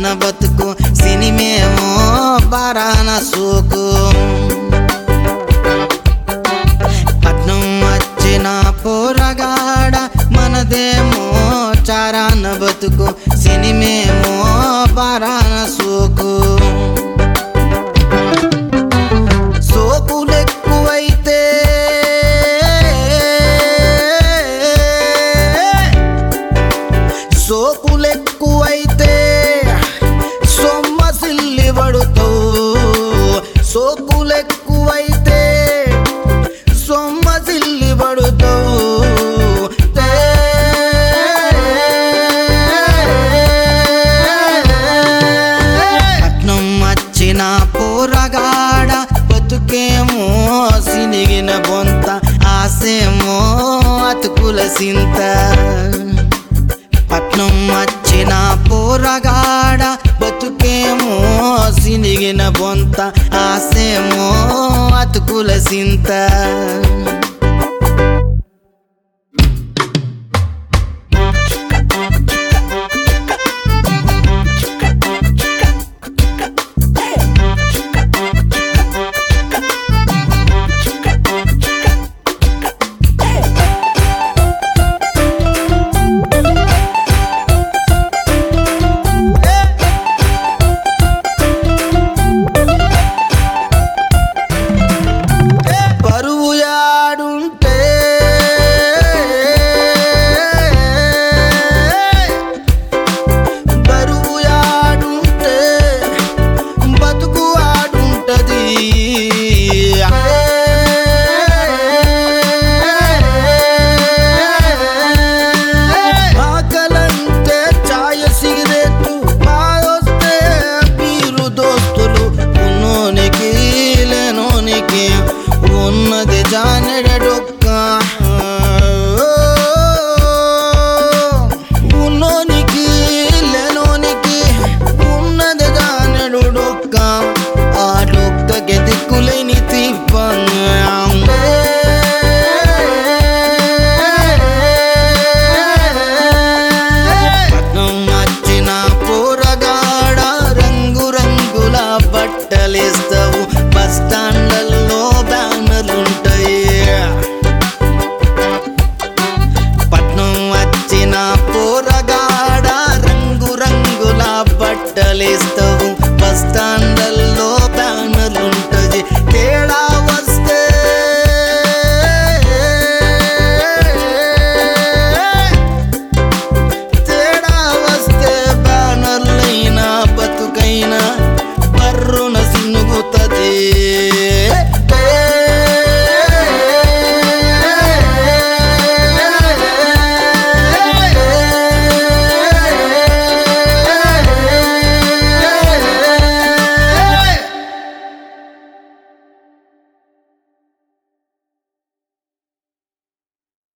చారాన్న బతుకు సినిమేమో పరాన సోకు పట్నం వచ్చిన పోరగాడ మనదేమో చారాన్న బతుకు సినిమేమో పరాన సోకు సోకులెక్కువైతే సోకులెక్కువైతే సొమ్మసిల్లి పడుతావు సోకులెక్కువైతే సొమ్మసిల్లి పడుతావు పట్నం వచ్చిన పోరగాడ బతుకేమో సినిగిన బొంత ఆసేమో అతుకుల సింత పట్నం వచ్చిన పోరగాడ బతుకేమో సినిగిన బొంత ఆసేమో అతుకుల సింత బరువు యాడుంటే బరువు యాడుంటే బతుకు ఆడుంటది ఆకలంటే ఛాయ సిగరెట్టు మాయొస్తే బీరు దోస్తులు ఉన్నోనికి లేనోనికి ఉన్నది జానెడ